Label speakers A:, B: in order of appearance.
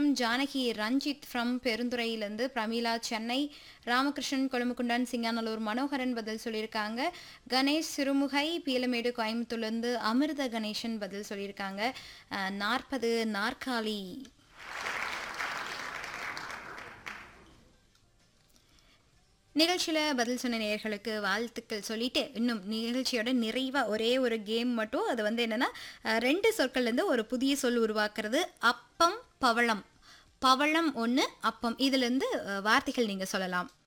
A: from Janaki Ranjith from பெருந்துறையிலேருந்து பிரமீளா சென்னை ராமகிருஷ்ணன் கொழும்புக்குண்டான் சிங்கானல்லூர் மனோகரன் பதில் சொல்லியிருக்காங்க கணேஷ் சிறுமுகை பீலமேடு கோயம்புத்தூர்லேருந்து அமிர்த கணேசன் பதில் சொல்லியிருக்காங்க நாற்பது நாற்காலி நிகழ்ச்சியில் பதில் சொன்ன நேயர்களுக்கு வாழ்த்துக்கள் சொல்லிட்டு இன்னும் நிகழ்ச்சியோட நிறைவாக ஒரே ஒரு கேம் மட்டும் அது வந்து என்னென்னா ரெண்டு சொற்கள்லேருந்து ஒரு புதிய சொல் உருவாக்குறது அப்பம் பவளம் பவளம் ஒன்று அப்பம் இதுலேருந்து வார்த்தைகள் நீங்கள் சொல்லலாம்